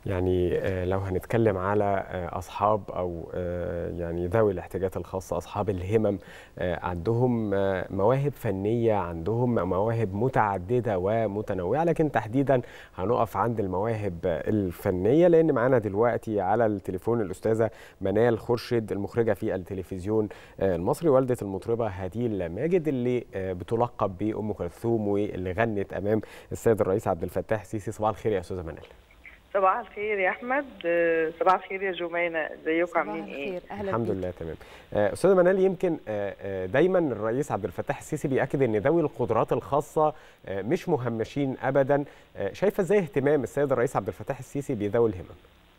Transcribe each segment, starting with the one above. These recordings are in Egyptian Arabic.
يعني آه، لو هنتكلم على آه، اصحاب او آه، يعني ذوي الاحتياجات الخاصه اصحاب الهمم آه، عندهم آه، مواهب فنيه عندهم مواهب متعدده ومتنوعه لكن تحديدا هنقف عند المواهب الفنيه لان معانا دلوقتي على التليفون الاستاذه منال خرشد المخرجه في التلفزيون آه، المصري والده المطربه هديل ماجد اللي آه، بتلقب بام كلثوم واللي غنت امام السيد الرئيس عبد الفتاح السيسي صباح الخير يا استاذه منال صباح الخير يا احمد آه، صباح الخير يا جمانه ازيكم عاملين ايه اهلا الحمد بيك. لله تمام آه، استاذه منال يمكن آه، آه، دايما الرئيس عبد الفتاح السيسي بياكد ان ذوي القدرات الخاصه آه، مش مهمشين ابدا آه، شايفه ازاي اهتمام السيد الرئيس عبد الفتاح السيسي بذوي الهمم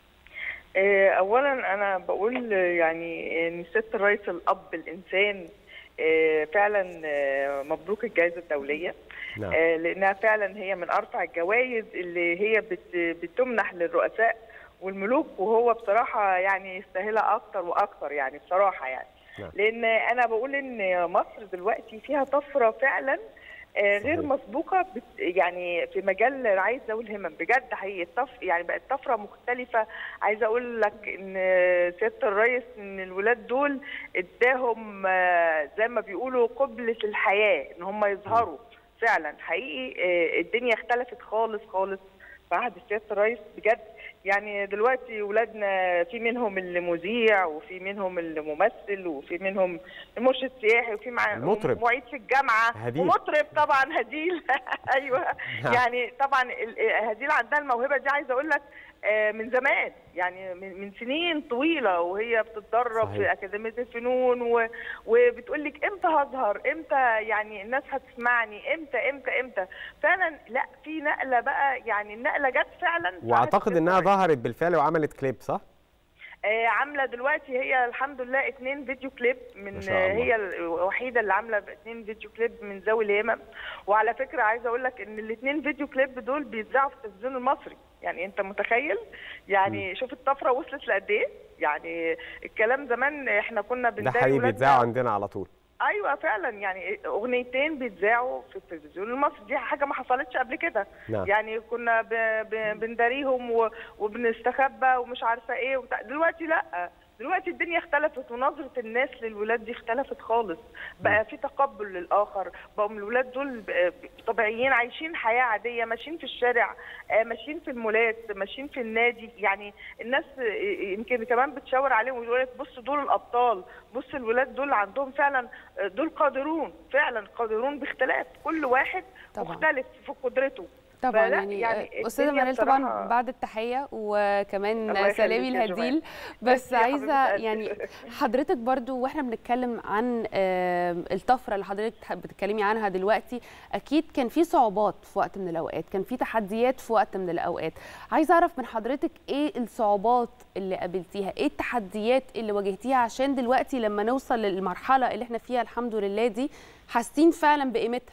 آه، اولا انا بقول آه، يعني ان ست الرئيس الاب الانسان آه، فعلا آه، مبروك الجائزه الدوليه نعم آه، لانها فعلا هي من ارفع الجوائز اللي هي بت- بتمنح للرؤساء والملوك وهو بصراحه يعني يستاهلها اكتر واكتر يعني بصراحه يعني نعم. لان انا بقول ان مصر دلوقتي فيها طفره فعلا آه، غير صحيح. مسبوقه بت يعني في مجال رعايه ذوي الهمم بجد حقيقي الطف يعني بقت طفره مختلفه عايزه اقول لك ان سياده الرئيس ان الولاد دول اداهم آه، زي ما بيقولوا قبله الحياه ان هم يظهروا فعلا حقيقي آه، الدنيا اختلفت خالص خالص في عهد سياده الرئيس بجد يعني دلوقتي ولادنا في منهم اللي مذيع وفي منهم اللي ممثل وفي منهم المرشد سياحي وفي مع المطرب. معيد في الجامعه هديل. ومطرب طبعا هديل ايوه نعم. يعني طبعا ال- هديل عندها الموهبه دي عايزه اقول لك آه، من زمان يعني من من سنين طويله وهي بتتدرب صحيح. في اكاديميه الفنون و... وبتقول لك امتى هظهر امتى يعني الناس هتسمعني امتى امتى امتى فعلا لا في نقله بقى يعني النقله جت فعلا في واعتقد عهد انها الرئيس. ظهرت بالفعل وعملت كليب صح آه، عامله دلوقتي هي الحمد لله اتنين فيديو كليب من ما شاء الله. هي الوحيده اللي عامله اتنين فيديو كليب من ذوي الهمم وعلى فكره عايزه اقول لك ان الاتنين فيديو كليب دول بيتذاعوا في التلفزيون المصري يعني انت متخيل يعني شوف الطفره وصلت لقد ايه يعني الكلام زمان احنا كنا ده بنداري حقيقي ولادنا- بيتذاعوا عندنا على طول ايوه فعلا يعني اغنيتين بيتذاعوا في التلفزيون المصري دي حاجه ما حصلتش قبل كده نعم. يعني كنا ب... ب... بنداريهم و... وبنستخبى ومش عارفه ايه وبتاع. دلوقتي لا دلوقتي الدنيا اختلفت ونظره الناس للولاد دي اختلفت خالص بقى في تقبل للاخر بقوا الولاد دول ب- طبيعيين عايشين حياه عاديه ماشيين في الشارع آه، ماشيين في المولات ماشيين في النادي يعني الناس آه، يمكن كمان بتشاور عليهم ويقول لك بص دول الابطال بص الولاد دول عندهم فعلا آه، دول قادرون فعلا قادرون باختلاف كل واحد طبعاً. مختلف في قدرته طبعا فلا، يعني, يعني استاذه الدنيا منال طبعا بصراحة- بعد التحيه وكمان الله سلامي يخليك يا الهديل بس ميرسي يا عايزه حبيبة قلبي. يعني حضرتك برضو واحنا بنتكلم عن آه، الطفره اللي حضرتك بتتكلمي عنها دلوقتي اكيد كان في صعوبات في وقت من الاوقات كان في تحديات في وقت من الاوقات عايزه اعرف من حضرتك ايه الصعوبات اللي قابلتيها ايه التحديات اللي واجهتيها عشان دلوقتي لما نوصل للمرحله اللي احنا فيها الحمد لله دي حاسين فعلا بقيمتها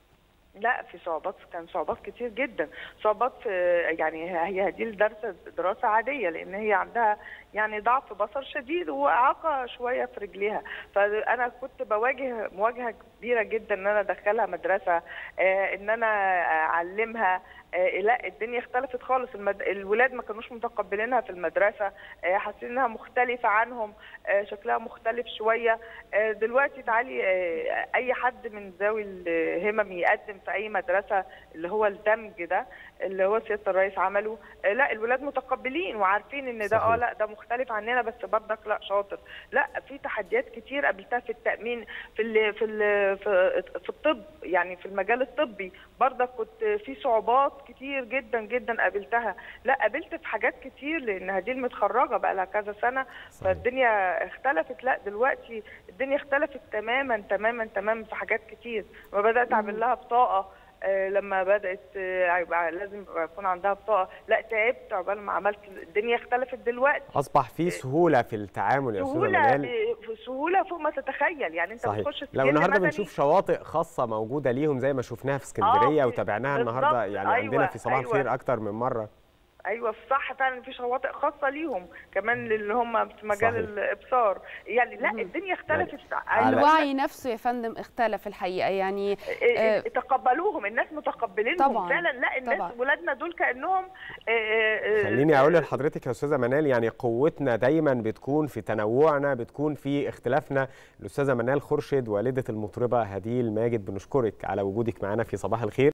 لا في صعوبات كان صعوبات كتير جدا صعوبات في يعني هي هدي دراسه دراسه عاديه لان هي عندها يعني ضعف بصر شديد واعاقه شويه في رجليها فانا كنت بواجه مواجهه كبيره جدا ان انا ادخلها مدرسه آه ان انا اعلمها آه لا الدنيا اختلفت خالص المد... الولاد ما كانوش متقبلينها في المدرسه آه حاسين انها مختلفه عنهم آه شكلها مختلف شويه آه دلوقتي تعالي آه اي حد من ذوي الهمم يقدم في اي مدرسه اللي هو الدمج ده اللي هو سياده الرئيس عمله آه لا الولاد متقبلين وعارفين ان ده صحيح. اه لا ده مختلف عننا بس برضك لا شاطر لا في تحديات كتير قابلتها في التامين في ال في ال في, في الطب يعني في المجال الطبي برضك كنت في صعوبات كتير جدا جدا قابلتها لا قابلت في حاجات كتير لان هدي متخرجه بقى لها كذا سنه صحيح. فالدنيا اختلفت لا دلوقتي الدنيا اختلفت تماما تماما تماما في حاجات كتير ما بدات اعمل لها بطاقه آه، لما بدات آه، يبقى لازم يكون عندها بطاقه لا تعبت عقبال ما عملت الدنيا اختلفت دلوقتي اصبح في سهوله في التعامل يا استاذه سهوله منال ب- سهوله فوق ما تتخيل يعني انت صحيح بتخش لو سجل النهارده مدني، بنشوف شواطئ خاصه موجوده ليهم زي ما شفناها في اسكندريه في- وتابعناها بالظبط، النهارده يعني أيوة، عندنا في صباح أيوة. الخير اكتر من مره ايوه صح فعلا في شواطئ خاصه ليهم كمان اللي هم في مجال صحيح. الابصار يعني لا مهم. الدنيا اختلفت على- الوعي نفسه يا فندم اختلف الحقيقه يعني آه، تقبلوهم الناس متقبلينهم طبعاً، فعلا لا الناس طبعاً. ولادنا دول كانهم آه، آه، آه، خليني اقول لحضرتك يا استاذه منال يعني قوتنا دايما بتكون في تنوعنا بتكون في اختلافنا الاستاذه منال خورشيد والده المطربه هديل ماجد بنشكرك على وجودك معنا في صباح الخير